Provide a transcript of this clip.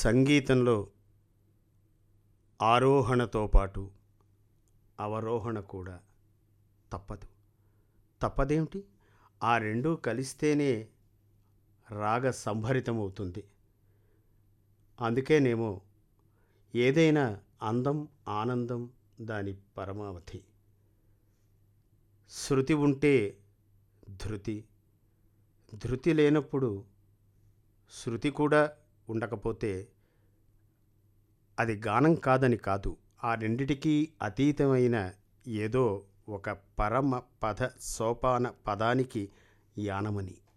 సంగీతంలో ఆరోహణతో పాటు అవరోహణ కూడా తప్పదు తప్పదేమిటి ఆ రెండూ కలిస్తేనే రాగ సంభరితమవుతుంది అందుకేనేమో ఏదైనా అందం ఆనందం దాని పరమావధి శృతి ఉంటే ధృతి ధృతి లేనప్పుడు శృతి కూడా ఉండకపోతే అది గానం కాదని కాదు ఆ రెండిటికీ అతీతమైన ఏదో ఒక పరమ పద సోపాన పదానికి యానమని